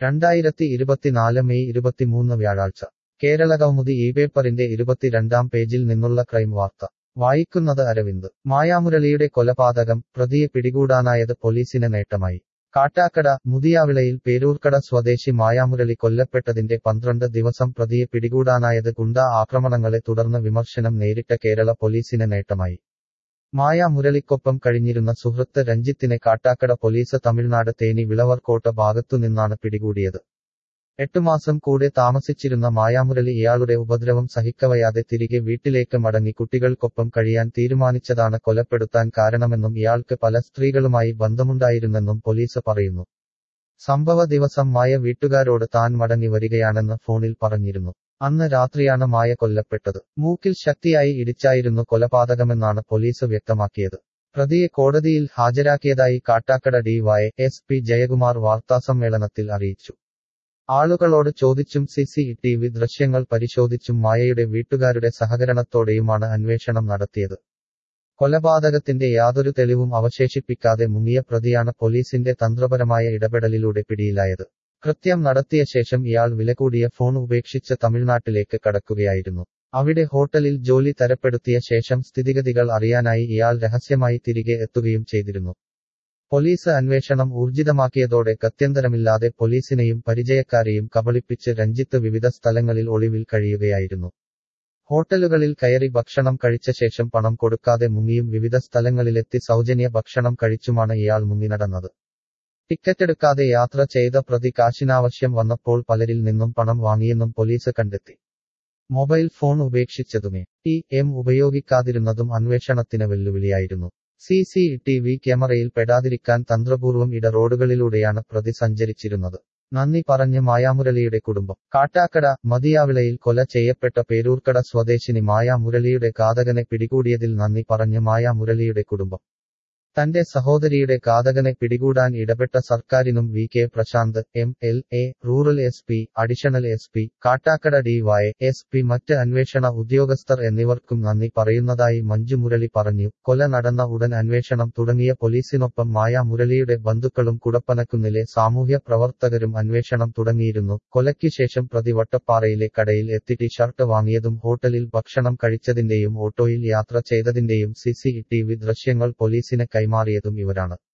രണ്ടായിരത്തി ഇരുപത്തിനാല് മെയ് ഇരുപത്തിമൂന്ന് വ്യാഴാഴ്ച കേരളകൗമുദി ഈ പേപ്പറിന്റെ ഇരുപത്തിരണ്ടാം പേജിൽ നിന്നുള്ള ക്രൈം വാർത്ത വായിക്കുന്നത് അരവിന്ദ് മായാമുരളിയുടെ കൊലപാതകം പ്രതിയെ പിടികൂടാനായത് പോലീസിന് നേട്ടമായി കാട്ടാക്കട മുതിയാവിളയിൽ പേരൂർക്കട സ്വദേശി മായാമുരളി കൊല്ലപ്പെട്ടതിന്റെ പന്ത്രണ്ട് ദിവസം പ്രതിയെ പിടികൂടാനായത് ഗുണ്ടാ ആക്രമണങ്ങളെ തുടർന്ന് വിമർശനം നേരിട്ട കേരള പോലീസിന് നേട്ടമായി മായ മുരളിക്കൊപ്പം കഴിഞ്ഞിരുന്ന സുഹൃത്ത് രഞ്ജിത്തിനെ കാട്ടാക്കട പോലീസ് തമിഴ്നാട് തേനി വിളവർകോട്ട ഭാഗത്തുനിന്നാണ് പിടികൂടിയത് എട്ടുമാസം കൂടെ താമസിച്ചിരുന്ന മായാമുരളി ഇയാളുടെ ഉപദ്രവം സഹിക്കവയാതെ തിരികെ വീട്ടിലേക്ക് മടങ്ങി കുട്ടികൾക്കൊപ്പം കഴിയാൻ തീരുമാനിച്ചതാണ് കൊലപ്പെടുത്താൻ കാരണമെന്നും ഇയാൾക്ക് പല സ്ത്രീകളുമായി ബന്ധമുണ്ടായിരുന്നെന്നും പോലീസ് പറയുന്നു സംഭവ ദിവസം മായ വീട്ടുകാരോട് താൻ മടങ്ങി വരികയാണെന്ന് ഫോണിൽ പറഞ്ഞിരുന്നു അന്ന് രാത്രിയാണ് മായ കൊല്ലപ്പെട്ടത് മൂക്കിൽ ശക്തിയായി ഇടിച്ചായിരുന്നു കൊലപാതകമെന്നാണ് പോലീസ് വ്യക്തമാക്കിയത് പ്രതിയെ കോടതിയിൽ ഹാജരാക്കിയതായി Kattakada DY S P Jayakumar വാർത്താസമ്മേളനത്തിൽ അറിയിച്ചു ആളുകളോട് ചോദിച്ചും സി സി ടി വി ദൃശ്യങ്ങൾ പരിശോധിച്ചും മായയുടെ വീട്ടുകാരുടെ സഹകരണത്തോടെയുമാണ് അന്വേഷണം നടത്തിയത് കൊലപാതകത്തിന്റെ യാതൊരു തെളിവും അവശേഷിപ്പിക്കാതെ മുങ്ങിയ പ്രതിയാണ് പോലീസിന്റെ തന്ത്രപരമായ ഇടപെടലിലൂടെ പിടിയിലായത് കൃത്യം നടത്തിയ ശേഷം ഇയാൾ വിലകൂടിയ ഫോൺ ഉപേക്ഷിച്ച് തമിഴ്നാട്ടിലേക്ക് കടക്കുകയായിരുന്നു അവിടെ ഹോട്ടലിൽ ജോലി തരപ്പെടുത്തിയ ശേഷം സ്ഥിതിഗതികൾ അറിയാനായി ഇയാൾ രഹസ്യമായി തിരികെ എത്തുകയും ചെയ്തിരുന്നു പോലീസ് അന്വേഷണം ഊർജിതമാക്കിയതോടെ ഗത്യന്തരമില്ലാതെ പോലീസിനെയും പരിചയക്കാരെയും കബളിപ്പിച്ച് രഞ്ജിത്ത് വിവിധ സ്ഥലങ്ങളിൽ ഒളിവിൽ കഴിയുകയായിരുന്നു ഹോട്ടലുകളിൽ കയറി ഭക്ഷണം കഴിച്ച ശേഷം പണം കൊടുക്കാതെ മുങ്ങിയും വിവിധ സ്ഥലങ്ങളിലെത്തി സൗജന്യ ഭക്ഷണം കഴിച്ചുമാണ് ഇയാൾ മുങ്ങിനടന്നത് ടിക്കറ്റെടുക്കാതെ യാത്ര ചെയ്ത പ്രതി കാശിനാവശ്യം വന്നപ്പോൾ പലരിൽ നിന്നും പണം വാങ്ങിയെന്നും പോലീസ് കണ്ടെത്തി മൊബൈൽ ഫോൺ ഉപേക്ഷിച്ചതുമേ ടി എം ഉപയോഗിക്കാതിരുന്നതും അന്വേഷണത്തിന് വെല്ലുവിളിയായിരുന്നു സി സി ടി വി ക്യാമറയിൽ പെടാതിരിക്കാൻ തന്ത്രപൂർവ്വം ഇട റോഡുകളിലൂടെയാണ് പ്രതി സഞ്ചരിച്ചിരുന്നത് നന്ദി പറഞ്ഞ് മായാമുരളിയുടെ കുടുംബം കാട്ടാക്കട മതിയാവിളയിൽ കൊല ചെയ്യപ്പെട്ട പേരൂർക്കട സ്വദേശിനി മായാമുരളിയുടെ ഘാതകനെ പിടികൂടിയതിൽ നന്ദി പറഞ്ഞ് മായാമുരളിയുടെ കുടുംബം തന്റെ സഹോദരിയുടെ ഘാതകനെ പിടികൂടാൻ ഇടപെട്ട സർക്കാരിനും V K Prashanth M L A rural S P additional S P Kattakada D Y S P മറ്റ് അന്വേഷണ ഉദ്യോഗസ്ഥർ എന്നിവർക്കും നന്ദി പറയുന്നതായി മഞ്ജു മുരളി പറഞ്ഞു കൊല നടന്ന ഉടൻ അന്വേഷണം തുടങ്ങിയ പോലീസിനൊപ്പം മായ മുരളിയുടെ ബന്ധുക്കളും കുടപ്പനക്കുന്നിലെ സാമൂഹ്യ പ്രവർത്തകരും അന്വേഷണം തുടങ്ങിയിരുന്നു കൊലയ്ക്കു ശേഷം പ്രതി വട്ടപ്പാറയിലെ കടയിൽ എത്തി ടി ഷർട്ട് വാങ്ങിയതും ഹോട്ടലിൽ ഭക്ഷണം കഴിച്ചതിന്റെയും ഓട്ടോയിൽ യാത്ര ചെയ്തതിന്റെയും സി സി ടി വി ദൃശ്യങ്ങൾ പോലീസിന് കൈമാറിയതും ഇവരാണ്